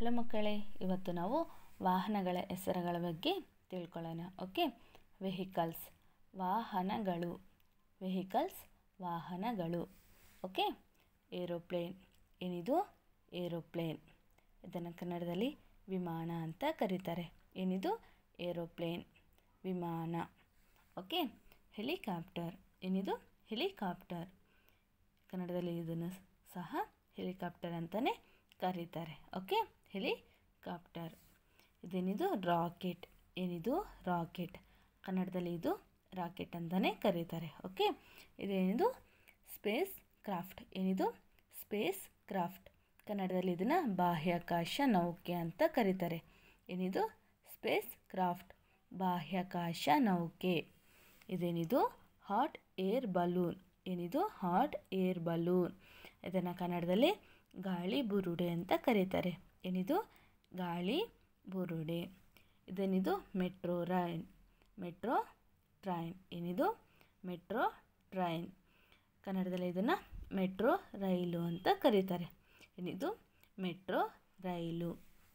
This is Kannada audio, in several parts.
ಹಲೋ ಮಕ್ಕಳೇ ಇವತ್ತು ನಾವು ವಾಹನಗಳ ಹೆಸರುಗಳ ಬಗ್ಗೆ ತಿಳ್ಕೊಳ್ಳೋಣ ಓಕೆ ವೆಹಿಕಲ್ಸ್ ವಾಹನಗಳು ವೆಹಿಕಲ್ಸ್ ವಾಹನಗಳು ಓಕೆ ಏರೋಪ್ಲೇನ್ ಏನಿದು ಏರೋಪ್ಲೇನ್ ಇದನ್ನು ಕನ್ನಡದಲ್ಲಿ ವಿಮಾನ ಅಂತ ಕರೀತಾರೆ ಏನಿದು ಏರೋಪ್ಲೇನ್ ವಿಮಾನ ಓಕೆ ಹೆಲಿಕಾಪ್ಟರ್ ಏನಿದು ಹೆಲಿಕಾಪ್ಟರ್ ಕನ್ನಡದಲ್ಲಿ ಇದನ್ನು ಸಹ ಹೆಲಿಕಾಪ್ಟರ್ ಅಂತಲೇ ಕರೀತಾರೆ ಓಕೆ ಹೆಲಿಕಾಪ್ಟರ್ ಇದೇನಿದು ರಾಕೆಟ್ ಏನಿದು ರಾಕೆಟ್ ಕನ್ನಡದಲ್ಲಿ ಇದು ರಾಕೆಟ್ ಅಂತಲೇ ಕರೀತಾರೆ ಓಕೆ ಇದೇನಿದು ಸ್ಪೇಸ್ ಕ್ರಾಫ್ಟ್ ಏನಿದು ಸ್ಪೇಸ್ ಕ್ರಾಫ್ಟ್ ಕನ್ನಡದಲ್ಲಿ ಇದನ್ನು ಬಾಹ್ಯಾಕಾಶ ನೌಕೆ ಅಂತ ಕರೀತಾರೆ ಏನಿದು ಸ್ಪೇಸ್ ಕ್ರಾಫ್ಟ್ ಬಾಹ್ಯಾಕಾಶ ನೌಕೆ ಇದೇನಿದು ಹಾಟ್ ಏರ್ ಬಲೂನ್ ಏನಿದು ಹಾಟ್ ಏರ್ ಬಲೂನ್ ಇದನ್ನು ಕನ್ನಡದಲ್ಲಿ ಗಾಳಿ ಬುರುಡೆ ಅಂತ ಕರೀತಾರೆ ಏನಿದು ಗಾಳಿ ಬುರುಡೆ ಇದೇನಿದು ಮೆಟ್ರೋ ರೈನ್ ಮೆಟ್ರೋ ಟ್ರೈನ್ ಏನಿದು ಮೆಟ್ರೋ ಟ್ರೈನ್ ಕನ್ನಡದಲ್ಲಿ ಇದನ್ನು ಮೆಟ್ರೋ ರೈಲು ಅಂತ ಕರೀತಾರೆ ಏನಿದು ಮೆಟ್ರೋ ರೈಲು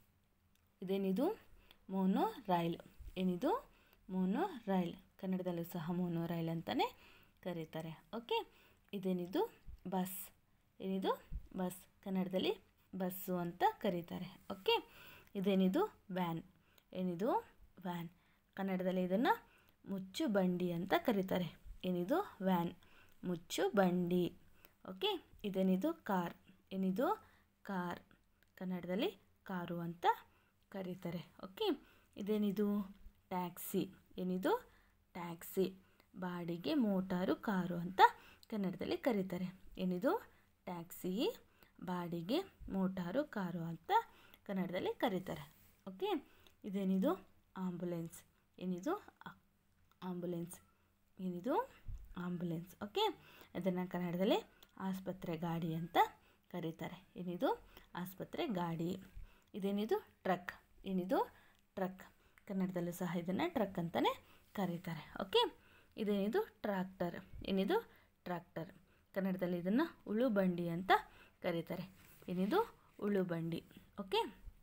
ಇದೇನಿದು ಮೋನೋ ರೈಲ್ ಏನಿದು ಮೋನೋ ರೈಲ್ ಕನ್ನಡದಲ್ಲೂ ಸಹ ಮೋನೋ ರೈಲ್ ಅಂತಲೇ ಕರೀತಾರೆ ಓಕೆ ಇದೇನಿದು ಬಸ್ ಏನಿದು ಬಸ್ ಕನ್ನಡದಲ್ಲಿ ಬಸ್ಸು ಅಂತ ಕರೀತಾರೆ ಓಕೆ ಇದೇನಿದು ವ್ಯಾನ್ ಏನಿದು ವ್ಯಾನ್ ಕನ್ನಡದಲ್ಲಿ ಇದನ್ನು ಮುಚ್ಚು ಬಂಡಿ ಅಂತ ಕರೀತಾರೆ ಏನಿದು ವ್ಯಾನ್ ಮುಚ್ಚು ಬಂಡಿ ಓಕೆ ಇದೇನಿದು ಕಾರ್ ಏನಿದು ಕಾರ್ ಕನ್ನಡದಲ್ಲಿ ಕಾರು ಅಂತ ಕರೀತಾರೆ ಓಕೆ ಇದೇನಿದು ಟ್ಯಾಕ್ಸಿ ಏನಿದು ಟ್ಯಾಕ್ಸಿ ಬಾಡಿಗೆ ಮೋಟಾರು ಕಾರು ಅಂತ ಕನ್ನಡದಲ್ಲಿ ಕರೀತಾರೆ ಏನಿದು ಟ್ಯಾಕ್ಸಿ ಬಾಡಿಗೆ ಮೋಟಾರು ಕಾರು ಅಂತ ಕನ್ನಡದಲ್ಲಿ ಕರೀತಾರೆ ಓಕೆ ಇದೇನಿದು ಆಂಬುಲೆನ್ಸ್ ಏನಿದು ಆಂಬುಲೆನ್ಸ್ ಏನಿದು ಆಂಬುಲೆನ್ಸ್ ಓಕೆ ಇದನ್ನು ಕನ್ನಡದಲ್ಲಿ ಆಸ್ಪತ್ರೆ ಗಾಡಿ ಅಂತ ಕರೀತಾರೆ ಏನಿದು ಆಸ್ಪತ್ರೆ ಗಾಡಿ ಇದೇನಿದು ಟ್ರಕ್ ಏನಿದು ಟ್ರಕ್ ಕನ್ನಡದಲ್ಲೂ ಸಹ ಇದನ್ನು ಟ್ರಕ್ ಅಂತಲೇ ಕರೀತಾರೆ ಓಕೆ ಇದೇನಿದು ಟ್ರಾಕ್ಟರ್ ಏನಿದು ಟ್ರಾಕ್ಟರ್ ಕನ್ನಡದಲ್ಲಿ ಇದನ್ನು ಉಳುಬಂಡಿ ಅಂತ ಕರೀತಾರೆ ಏನಿದು ಉಳುಬಂಡಿ ಓಕೆ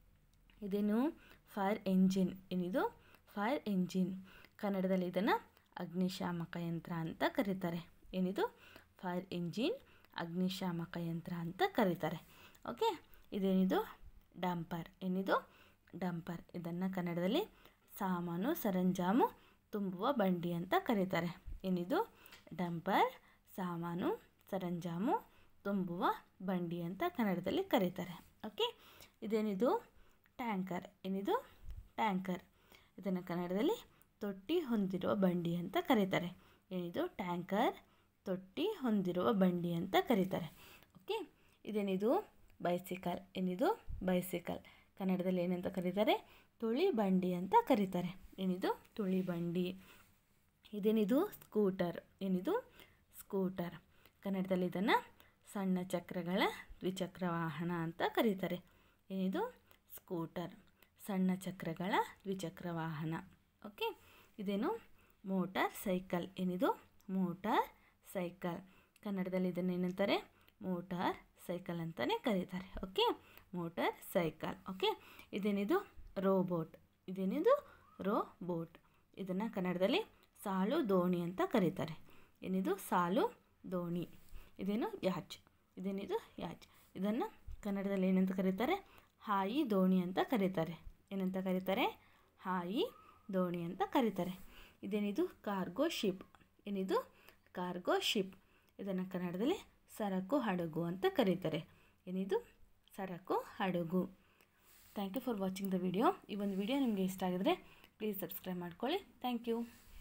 ಇದೇನು ಫೈರ್ ಎಂಜಿನ್ ಏನಿದು ಫೈರ್ ಎಂಜಿನ್ ಕನ್ನಡದಲ್ಲಿ ಇದನ್ನು ಅಗ್ನಿಶಾಮಕ ಯಂತ್ರ ಅಂತ ಕರೀತಾರೆ ಏನಿದು ಫೈರ್ ಎಂಜಿನ್ ಅಗ್ನಿಶಾಮಕ ಯಂತ್ರ ಅಂತ ಕರೀತಾರೆ ಓಕೆ ಇದೇನಿದು ಡಂಪರ್ ಏನಿದು ಡಂಪರ್ ಇದನ್ನು ಕನ್ನಡದಲ್ಲಿ ಸಾಮಾನು ಸರಂಜಾಮು ತುಂಬುವ ಬಂಡಿ ಅಂತ ಕರೀತಾರೆ ಏನಿದು ಡಂಪರ್ ಸಾಮಾನು ಸರಂಜಾಮು ತುಂಬುವ ಬಂಡಿ ಅಂತ ಕನ್ನಡದಲ್ಲಿ ಕರೀತಾರೆ ಓಕೆ ಇದೇನಿದು ಟ್ಯಾಂಕರ್ ಏನಿದು ಟ್ಯಾಂಕರ್ ಇದನ್ನು ಕನ್ನಡದಲ್ಲಿ ತೊಟ್ಟಿ ಹೊಂದಿರುವ ಬಂಡಿ ಅಂತ ಕರೀತಾರೆ ಏನಿದು ಟ್ಯಾಂಕರ್ ತೊಟ್ಟಿ ಹೊಂದಿರುವ ಬಂಡಿ ಅಂತ ಕರೀತಾರೆ ಓಕೆ ಇದೇನಿದು ಬೈಸಿಕಲ್ ಏನಿದು ಬೈಸಿಕಲ್ ಕನ್ನಡದಲ್ಲಿ ಏನಂತ ಕರೀತಾರೆ ತುಳಿ ಬಂಡಿ ಅಂತ ಕರೀತಾರೆ ಏನಿದು ತುಳಿ ಬಂಡಿ ಇದೇನಿದು ಸ್ಕೂಟರ್ ಏನಿದು ಸ್ಕೂಟರ್ ಕನ್ನಡದಲ್ಲಿ ಇದನ್ನು ಸಣ್ಣ ಚಕ್ರಗಳ ದ್ವಿಚಕ್ರ ವಾಹನ ಅಂತ ಕರೀತಾರೆ ಏನಿದು ಸ್ಕೂಟರ್ ಸಣ್ಣ ಚಕ್ರಗಳ ದ್ವಿಚಕ್ರ ವಾಹನ ಓಕೆ ಇದೇನು ಮೋಟಾರ್ ಸೈಕಲ್ ಏನಿದು ಮೋಟಾರ್ ಸೈಕಲ್ ಕನ್ನಡದಲ್ಲಿ ಇದನ್ನು ಏನಂತಾರೆ ಮೋಟಾರ್ ಸೈಕಲ್ ಅಂತಲೇ ಕರೀತಾರೆ ಓಕೆ ಮೋಟಾರ್ ಸೈಕಲ್ ಓಕೆ ಇದೇನಿದು ರೋಬೋಟ್ ಇದೇನಿದು ರೋಬೋಟ್ ಇದನ್ನು ಕನ್ನಡದಲ್ಲಿ ಸಾಲು ದೋಣಿ ಅಂತ ಕರೀತಾರೆ ಏನಿದು ಸಾಲು ದೋಣಿ ಇದೇನು ಯಾಚ್ ಇದೇನಿದು ಯಾಚ್ ಇದನ್ನು ಕನ್ನಡದಲ್ಲಿ ಏನಂತ ಕರೀತಾರೆ ಹಾಯಿ ದೋಣಿ ಅಂತ ಕರೀತಾರೆ ಏನಂತ ಕರೀತಾರೆ ಹಾಯಿ ದೋಣಿ ಅಂತ ಕರೀತಾರೆ ಇದೇನಿದು ಕಾರ್ಗೋ ಶಿಪ್ ಏನಿದು ಕಾರ್ಗೋ ಶಿಪ್ ಇದನ್ನು ಕನ್ನಡದಲ್ಲಿ ಸರಕು ಹಡಗು ಅಂತ ಕರೀತಾರೆ ಏನಿದು ಸರಕು ಹಡಗು thank you for watching the video ಈ ಒಂದು ವಿಡಿಯೋ ನಿಮಗೆ ಇಷ್ಟ ಆಗಿದ್ರೆ ಪ್ಲೀಸ್ ಸಬ್ಸ್ಕ್ರೈಬ್ ಮಾಡ್ಕೊಳ್ಳಿ ಥ್ಯಾಂಕ್ ಯು